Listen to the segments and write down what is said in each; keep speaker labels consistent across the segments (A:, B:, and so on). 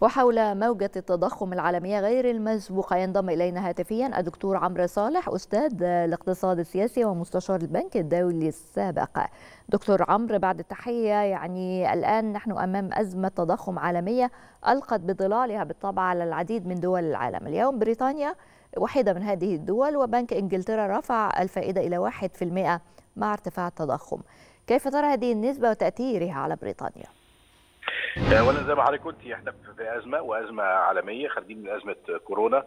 A: وحول موجة التضخم العالمية غير المسبوقة ينضم إلينا هاتفيا الدكتور عمرو صالح أستاذ الاقتصاد السياسي ومستشار البنك الدولي السابق دكتور عمرو بعد التحية يعني الآن نحن أمام أزمة تضخم عالمية ألقت بظلالها بالطبع على العديد من دول العالم اليوم بريطانيا واحدة من هذه الدول وبنك إنجلترا رفع الفائدة إلى 1% مع ارتفاع التضخم كيف ترى هذه النسبة وتأثيرها على بريطانيا؟
B: اولا زي ما حضرتك قلت احنا في ازمه وازمه عالميه خارجين من ازمه كورونا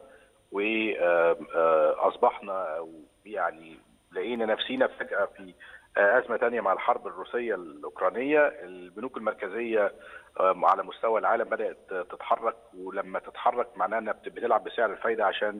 B: واصبحنا يعني لقينا نفسينا فجاه في ازمه ثانيه مع الحرب الروسيه الاوكرانيه البنوك المركزيه على مستوى العالم بدات تتحرك ولما تتحرك معناها انها بتلعب بسعر الفايده عشان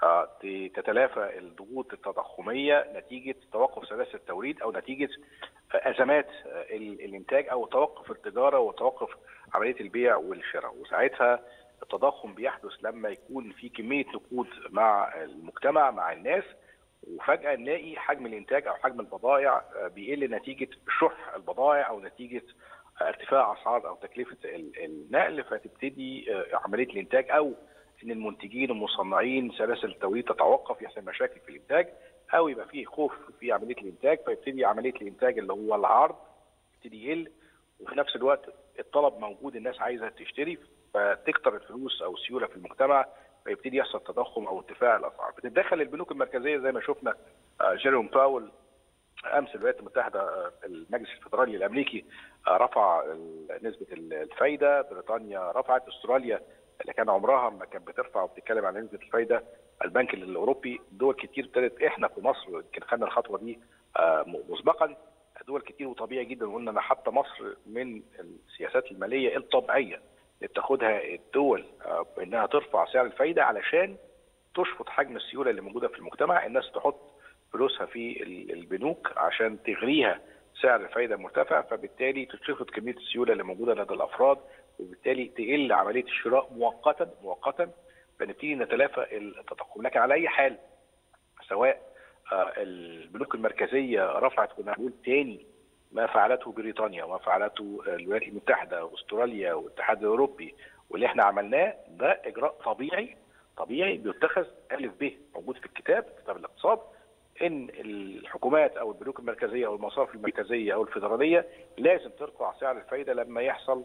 B: تتلافى الضغوط التضخميه نتيجه توقف سلاسل التوريد او نتيجه ازمات الانتاج او توقف التجاره وتوقف عمليه البيع والشراء وساعتها التضخم بيحدث لما يكون في كميه نقود مع المجتمع مع الناس وفجاه نلاقي حجم الانتاج او حجم البضائع بيقل نتيجه شح البضائع او نتيجه ارتفاع اسعار او تكلفه النقل فتبتدي عمليه الانتاج او ان المنتجين المصنعين سلاسل التوريد تتوقف يحصل مشاكل في الانتاج او يبقى فيه خوف في عمليه الانتاج فيبتدي عمليه الانتاج اللي هو العرض يبتدي يقل وفي نفس الوقت الطلب موجود الناس عايزه تشتري فتكتر الفلوس او السيوله في المجتمع فيبتدي يحصل تضخم او ارتفاع الاسعار بتتدخل البنوك المركزيه زي ما شفنا جيروم باول امس الولايات المتحده المجلس الفدرالي الامريكي رفع نسبه الفايده بريطانيا رفعت استراليا اللي كان عمرها ما كانت بترفع وبتتكلم عن نسبه الفايده البنك الاوروبي دول كتير ابتدت احنا في مصر يمكن خدنا الخطوه دي مسبقا دول كتير وطبيعي جدا قلنا ان حتى مصر من السياسات الماليه الطبيعيه اللي بتاخدها الدول انها ترفع سعر الفايده علشان تشفط حجم السيوله اللي موجوده في المجتمع الناس تحط فلوسها في البنوك عشان تغريها سعر الفايده مرتفع فبالتالي تتشفط كميه السيوله اللي موجوده لدى الافراد وبالتالي تقل عمليه الشراء مؤقتا مؤقتا فنبتدي نتلافى التضخم لكن على اي حال سواء البنوك المركزيه رفعت كنا بنقول تاني ما فعلته بريطانيا وما فعلته الولايات المتحده واستراليا والاتحاد الاوروبي واللي احنا عملناه ده اجراء طبيعي طبيعي بيتخذ الف ب موجود في الكتاب كتاب الاقتصاد ان الحكومات او البنوك المركزيه او المصارف المركزيه او الفيدراليه لازم ترفع سعر الفايده لما يحصل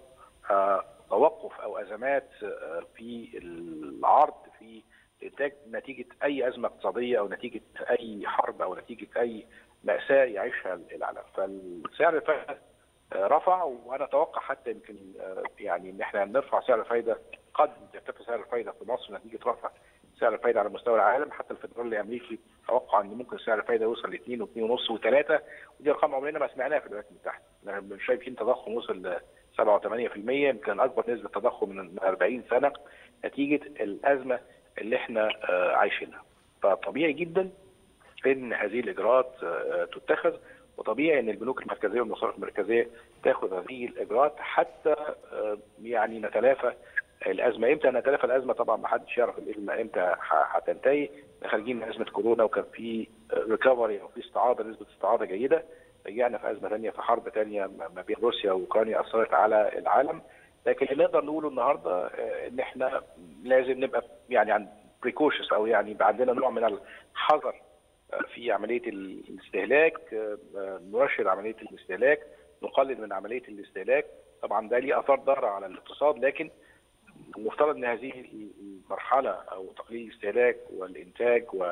B: توقف او ازمات في العرض في الانتاج نتيجه اي ازمه اقتصاديه او نتيجه اي حرب او نتيجه اي ماساه يعيشها العالم فالسعر الفائده رفع وانا اتوقع حتى يمكن يعني ان احنا نرفع سعر الفائده قد يرتفع سعر الفائده في مصر نتيجه رفع سعر الفائده على مستوى العالم حتى الفدرالي الامريكي توقع ان ممكن سعر الفائده يوصل ل 2 و2 ونص و3 ودي ارقام عمرنا ما سمعناها في الولايات المتحده احنا شايفين تضخم وصل ل 7 و8% يمكن اكبر نسبه تضخم من 40 سنه نتيجه الازمه اللي احنا عايشينها فطبيعي جدا ان هذه الاجراءات تتخذ وطبيعي ان البنوك المركزيه والمصارف المركزيه تاخذ هذه الاجراءات حتى يعني نتلافى الازمه امتى نتلافى الازمه طبعا ما حدش يعرف الازمه امتى هتنتهي خارجين من ازمه كورونا وكان في ريكفري او في استعاضه نسبه استعاضه جيده رجعنا في ازمه ثانيه في حرب ثانيه ما بين روسيا واوكرانيا اثرت على العالم لكن اللي نقدر نقوله النهارده ان احنا لازم نبقى يعني عن بريكوشس او يعني يبقى عندنا نوع من الحذر في عمليه الاستهلاك نرشد عمليه الاستهلاك نقلل من عمليه الاستهلاك طبعا ده ليه اثار ضاره على الاقتصاد لكن المفترض ان هذه المرحله او تقليل الاستهلاك والانتاج و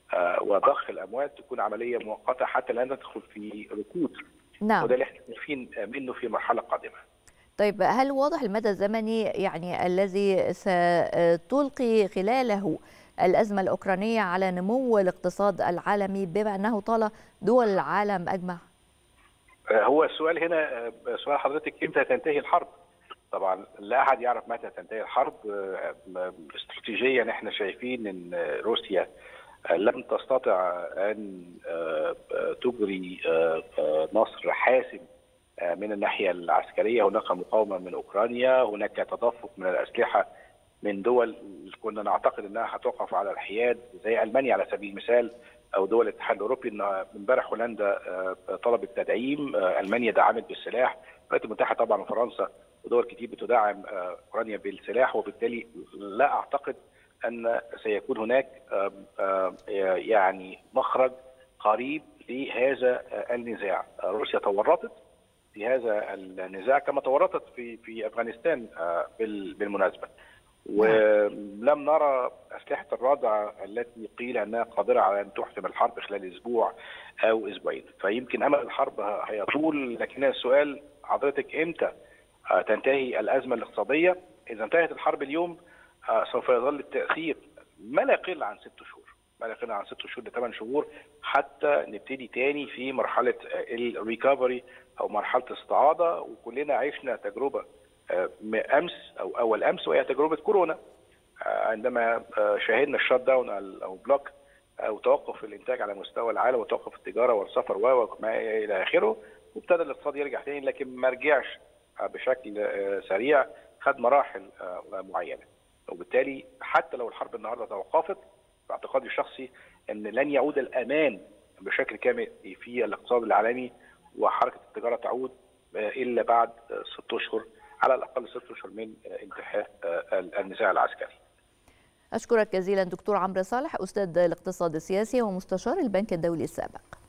B: وضخ الاموال تكون عمليه مؤقته حتى لا ندخل في ركود
A: نعم
B: وده اللي احنا خايفين منه في مرحله قادمه
A: طيب هل واضح المدى الزمني يعني الذي ستلقي خلاله الأزمة الأوكرانية على نمو الاقتصاد العالمي بما أنه طال دول العالم أجمع
B: هو السؤال هنا سؤال حضرتك امتى تنتهي الحرب طبعا لا احد يعرف متى تنتهي الحرب استراتيجيا احنا شايفين ان روسيا لم تستطع ان تجري نصر حاسم من الناحيه العسكريه هناك مقاومه من اوكرانيا هناك تدفق من الاسلحه من دول كنا نعتقد انها هتقف على الحياد زي المانيا على سبيل المثال او دول الاتحاد الاوروبي ان امبارح هولندا طلبت تدعيم المانيا دعمت بالسلاح الولايات المتحده طبعا وفرنسا ودول كتير بتدعم اوكرانيا بالسلاح وبالتالي لا اعتقد ان سيكون هناك يعني مخرج قريب لهذا النزاع روسيا تورطت في هذا النزاع كما تورطت في في افغانستان بالمناسبه ولم نرى اسلحه الردع التي قيل انها قادره على ان تحسم الحرب خلال اسبوع او اسبوعين فيمكن امل الحرب هيطول لكن السؤال حضرتك امتى تنتهي الازمه الاقتصاديه اذا انتهت الحرب اليوم سوف يظل التاثير ما لا يقل عن ست شهور ما لا يقل عن ست شهور لثمان شهور حتى نبتدي تاني في مرحله الريكفري او مرحله استعاضه وكلنا عشنا تجربه امس او اول امس وهي تجربه كورونا عندما شاهدنا الشات داون او بلوك او توقف الانتاج على مستوى العالم وتوقف التجاره والسفر وما الى اخره وابتدى الاقتصاد يرجع تاني لكن ما رجعش بشكل سريع خد مراحل معينه وبالتالي حتى لو الحرب النهارده توقفت باعتقادي الشخصي ان لن يعود الامان بشكل كامل في الاقتصاد العالمي وحركه التجاره تعود الا بعد ست اشهر على الاقل ست اشهر من انتهاء النزاع العسكري.
A: اشكرك جزيلا دكتور عمرو صالح استاذ الاقتصاد السياسي ومستشار البنك الدولي السابق.